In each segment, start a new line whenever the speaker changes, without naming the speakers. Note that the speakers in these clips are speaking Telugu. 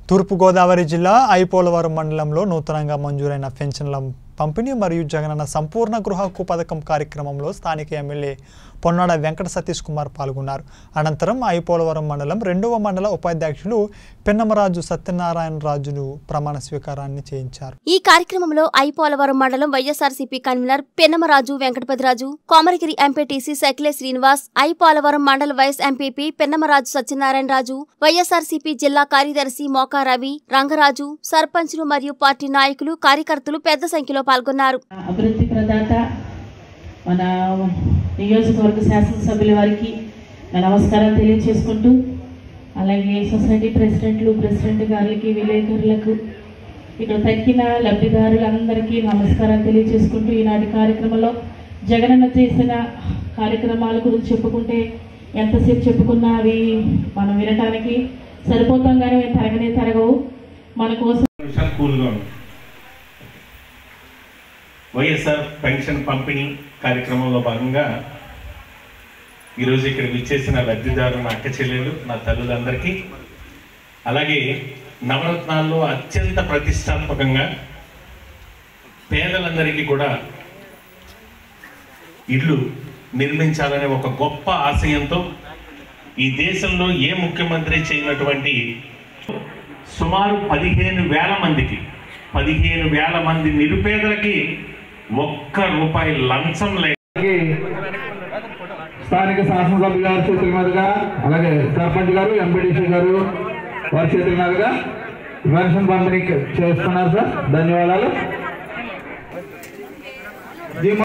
తూర్పుగోదావరి జిల్లా ఐపోలవరం మండలంలో నూతనంగా మంజూరైన పెన్షన్ల పంపిణీ మరియు జగనన్న సంపూర్ణ గృహకు పథకం కార్యక్రమంలో స్థానిక ఎమ్మెల్యే పొన్నాడ వెంకట సతీష్ కుమార్ పాల్గొన్నారు అనంతరం ఐపోలవరం మండలం రెండవ మండల ఉపాధ్యక్షులు పెన్నమరాజు సత్యనారాయణ రాజును ప్రమాణ స్వీకారాన్ని చేయించారు
ఈ కార్యక్రమంలో ఐపోలవరం మండలం వైఎస్ఆర్సీపీ కన్వీనర్ పెన్నమరాజు వెంకటపతిరాజు కోమరగిరి ఎంపీటీసీ సకిలే శ్రీనివాస్ ఐపోలవరం మండల వైస్ ఎంపీపీ పెన్నమరాజు సత్యనారాయణ రాజు వైఎస్ఆర్సీపీ జిల్లా కార్యదర్శి మోకా రవి రంగరాజు సర్పంచ్లు మరియు పార్టీ నాయకులు కార్యకర్తలు పెద్ద సంఖ్యలో పాల్గొన్నారు
అభివృద్ధి ప్రదాత మన నియోజకవర్గ శాసనసభ్యుల వారికి నా నమస్కారం తెలియచేసుకుంటూ అలాగే సొసైటీ ప్రెసిడెంట్లు ప్రెసిడెంట్ గారికి విలేకరులకు ఇక్కడ తక్కిన లబ్ధిదారులందరికీ నమస్కారం తెలియచేసుకుంటూ ఈనాటి కార్యక్రమంలో జగనన్న చేసిన కార్యక్రమాల గురించి చెప్పుకుంటే ఎంతసేపు చెప్పుకున్నా అవి మనం వినటానికి సరిపోతాం కానీ అవి తరగనే తరగవు మన కోసం
నిమిషాలు కూల్గా ఉంది వైఎస్ఆర్ పెన్షన్ పంపిణీ కార్యక్రమంలో భాగంగా ఈరోజు ఇక్కడ విచ్చేసిన లబ్ధిదారులు నా అక్క చెల్లెలు నా తల్లులందరికీ అలాగే నవరత్నాల్లో అత్యంత ప్రతిష్టాత్మకంగా పేదలందరికీ కూడా ఇళ్ళు నిర్మించాలనే ఒక గొప్ప ఆశయంతో ఈ దేశంలో ఏ ముఖ్యమంత్రి చేయనటువంటి సుమారు పదిహేను వేల మందికి పదిహేను వేల మంది నిరుపేదలకి ఒక్క రూపాయి లంచం లేక
స్థానిక శాసనసభ్యుల గారి చేతుల మీదుగా అలాగే సర్పంచ్ గారు ఎంపీడీసీ గారు వారి చేతుల మీదుగా పెన్షన్ పంపిణీ చేస్తున్నారు సార్ ధన్యవాదాలు జీ-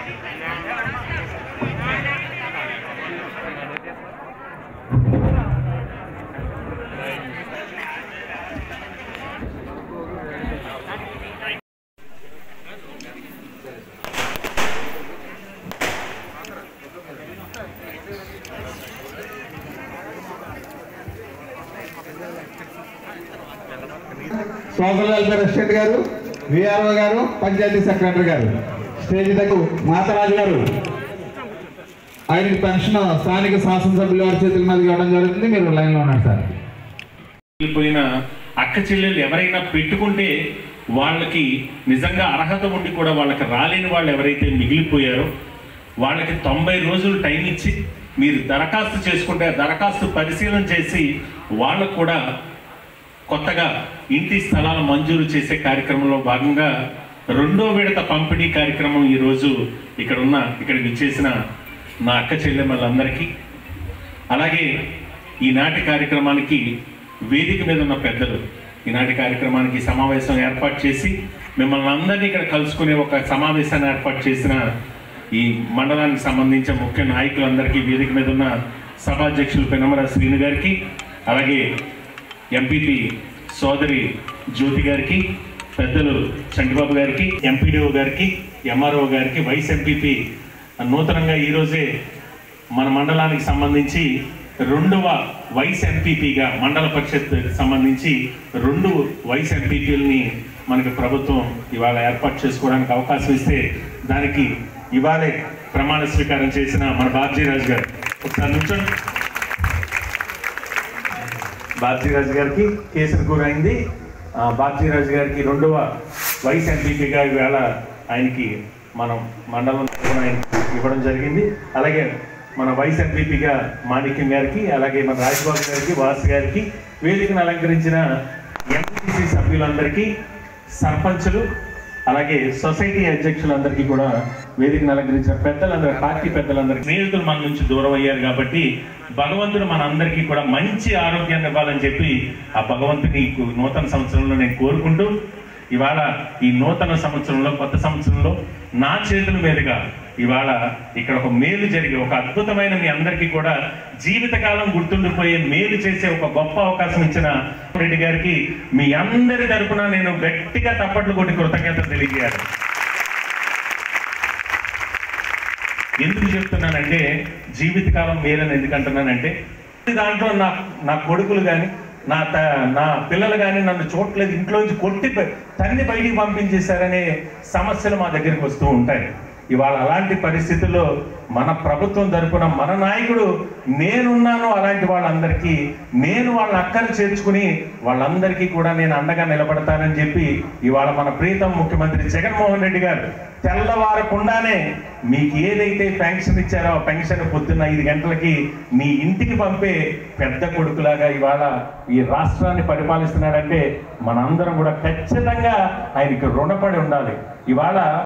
సోషల్ వెల్ఫేర్ అసిస్టెంట్ గారు విఆర్ఓ గారు పంచాయతీ సెక్రటరీ గారు స్టేజ్ దగ్గర మాతరాజు గారు ఆయనకి పెన్షన్ స్థానిక శాసనసభ్యుల వారి చేతుల మీద ఇవ్వడం జరుగుతుంది మీరు లైన్లో ఉన్నారు సార్
వెళ్ళిపోయిన అక్క చెల్లెలు ఎవరైనా పెట్టుకుంటే వాళ్ళకి నిజంగా అర్హత ఉండి కూడా వాళ్ళకి రాలేని వాళ్ళు ఎవరైతే మిగిలిపోయారో వాళ్ళకి తొంభై రోజులు టైం ఇచ్చి మీరు దరఖాస్తు చేసుకుంటే ఆ దరఖాస్తు పరిశీలన చేసి వాళ్ళకు కూడా కొత్తగా ఇంటి స్థలాల మంజూరు చేసే కార్యక్రమంలో భాగంగా రెండో విడత పంపిణీ కార్యక్రమం ఈరోజు ఇక్కడ ఉన్న ఇక్కడ విచ్చేసిన నా అక్క చెల్లెమ్మలందరికీ అలాగే ఈనాటి కార్యక్రమానికి వేదిక మీద ఉన్న పెద్దలు ఈనాటి కార్యక్రమానికి సమావేశం ఏర్పాటు చేసి మిమ్మల్ని అందరినీ ఇక్కడ కలుసుకునే ఒక సమావేశాన్ని ఏర్పాటు చేసిన ఈ మండలానికి సంబంధించిన ముఖ్య నాయకులందరికీ వేదిక మీద ఉన్న సభాధ్యక్షులు పెనమర శ్రీను గారికి అలాగే ఎంపీపీ సోదరి జ్యోతి గారికి పెద్దలు చంటిబాబు గారికి ఎంపీడీఓ గారికి ఎంఆర్ఓ గారికి వైస్ ఎంపీపీ నూతనంగా ఈరోజే మన మండలానికి సంబంధించి రెండవ వైస్ ఎంపీపీగా మండల పరిషత్ సంబంధించి రెండు వైస్ ఎంపీపీలని మనకి ప్రభుత్వం ఇవాళ ఏర్పాటు చేసుకోవడానికి అవకాశం ఇస్తే దానికి ఇవాళే ప్రమాణ స్వీకారం చేసిన మన బాబ్జీరాజు గారు ఒకసారి నుంచోండి బాబ్జీరాజు గారికి కేసును గురైంది ఆ, బాబ్జీరాజు గారికి రెండవ వైస్ ఎంపీపీగా ఈవేళ ఆయనకి మనం మండలం తరపున ఆయనకి ఇవ్వడం జరిగింది అలాగే మన వైస్ ఎంపీపీగా మాణిక్యం గారికి అలాగే మన రాజ్బాబు గారికి వాసు గారికి వేదికను అలంకరించిన ఎంపీసీ సభ్యులందరికీ సర్పంచులు అలాగే సొసైటీ అధ్యక్షులందరికీ కూడా వేదికను అలంకరించిన పెద్దలందరూ పార్టీ పెద్దలందరికీ స్నేహితులు మన నుంచి దూరం అయ్యారు కాబట్టి భగవంతుడు మన అందరికీ కూడా మంచి ఆరోగ్యాన్ని ఇవ్వాలని చెప్పి ఆ భగవంతుని ఈ నూతన సంవత్సరంలో నేను కోరుకుంటూ ఇవాళ ఈ నూతన సంవత్సరంలో కొత్త సంవత్సరంలో నా చేతుల మీదుగా ఇవాళ ఇక్కడ ఒక మేలు జరిగి ఒక అద్భుతమైన మీ అందరికీ కూడా జీవితకాలం గుర్తుండిపోయే మేలు చేసే ఒక గొప్ప అవకాశం ఇచ్చిన రెడ్డి గారికి మీ అందరి తరపున నేను గట్టిగా తప్పట్లు కొట్టి కృతజ్ఞత తెలియజేయాలి ఎందుకు చెప్తున్నానంటే జీవితకాలం మేలని ఎందుకు అంటున్నానంటే దాంట్లో నా నా కొడుకులు కానీ నా త నా పిల్లలు కానీ నన్ను చూడలేదు ఇంట్లోంచి కొట్టి బ- తన్ని బయటికి పంపించేశారనే సమస్యలు మా దగ్గరికి వస్తూ ఉంటాయి ఇవాళ అలాంటి పరిస్థితుల్లో మన ప్రభుత్వం తరపున మన నాయకుడు నేనున్నాను అలాంటి వాళ్ళందరికీ నేను వాళ్ళ అక్కలు చేర్చుకుని వాళ్ళందరికీ కూడా నేను అండగా నిలబడతానని చెప్పి ఇవాళ మన ప్రీతం ముఖ్యమంత్రి జగన్మోహన్ రెడ్డి గారు తెల్లవారకుండానే మీకు ఏదైతే పెన్షన్ ఇచ్చారో ఆ పెన్షన్ పొద్దున్న ఐదు గంటలకి మీ ఇంటికి పంపే పెద్ద కొడుకులాగా ఇవాళ ఈ రాష్ట్రాన్ని పరిపాలిస్తున్నాడంటే మనందరం కూడా ఖచ్చితంగా ఆయనకి రుణపడి ఉండాలి ఇవాళ